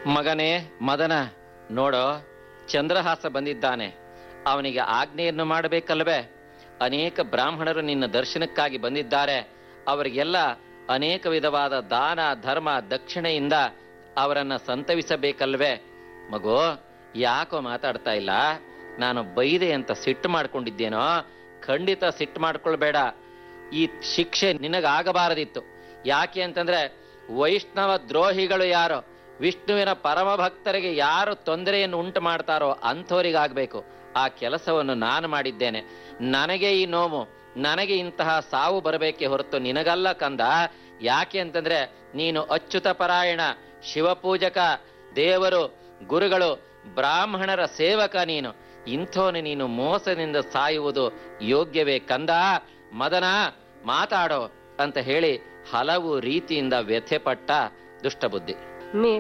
ಮಗನೇ ಮದನ ನೋಡೋ ಚಂದ್ರಹಾಸ ಬಂದಿದ್ದಾನೆ ಅವನಿಗೆ ಆಜ್ಞೆಯನ್ನು ಮಾಡಬೇಕಲ್ವೇ ಅನೇಕ ಬ್ರಾಹ್ಮಣರು ನಿನ್ನ ದರ್ಶನಕ್ಕಾಗಿ ಬಂದಿದ್ದಾರೆ ಅವರಿಗೆಲ್ಲ ಅನೇಕ ವಿಧವಾದ ದಾನ ಧರ್ಮ ದಕ್ಷಿಣೆಯಿಂದ ಅವರನ್ನ ಸಂತವಿಸಬೇಕಲ್ವೇ ಮಗು ಯಾಕೋ ಮಾತಾಡ್ತಾ ಇಲ್ಲ ನಾನು ಬೈದೆ ಅಂತ ಸಿಟ್ಟು ಮಾಡ್ಕೊಂಡಿದ್ದೇನೋ ಖಂಡಿತ ಸಿಟ್ಟು ಮಾಡ್ಕೊಳ್ಬೇಡ ಈ ಶಿಕ್ಷೆ ನಿನಗಾಗಬಾರದಿತ್ತು ಯಾಕೆ ಅಂತಂದ್ರೆ ವೈಷ್ಣವ ದ್ರೋಹಿಗಳು ಯಾರು ವಿಷ್ಣುವಿನ ಪರಮ ಭಕ್ತರಿಗೆ ಯಾರು ತೊಂದರೆಯನ್ನು ಉಂಟು ಮಾಡ್ತಾರೋ ಅಂಥವರಿಗಾಗಬೇಕು ಆ ಕೆಲಸವನ್ನು ನಾನು ಮಾಡಿದ್ದೇನೆ ನನಗೆ ಈ ನೋವು ನನಗೆ ಇಂತಹ ಸಾವು ಬರಬೇಕೆ ಹೊರತು ನಿನಗಲ್ಲ ಕಂದ ಯಾಕೆ ಅಂತಂದ್ರೆ ನೀನು ಅಚ್ಯುತ ಪರಾಯಣ ಶಿವಪೂಜಕ ದೇವರು ಗುರುಗಳು ಬ್ರಾಹ್ಮಣರ ಸೇವಕ ನೀನು ಇಂಥವನು ನೀನು ಮೋಸದಿಂದ ಸಾಯುವುದು ಯೋಗ್ಯವೇ ಕಂದ ಮದನ ಮಾತಾಡೋ ಅಂತ ಹೇಳಿ ಹಲವು ರೀತಿಯಿಂದ ವ್ಯಥೆಪಟ್ಟ ದುಷ್ಟಬುದ್ಧಿ ಮೇ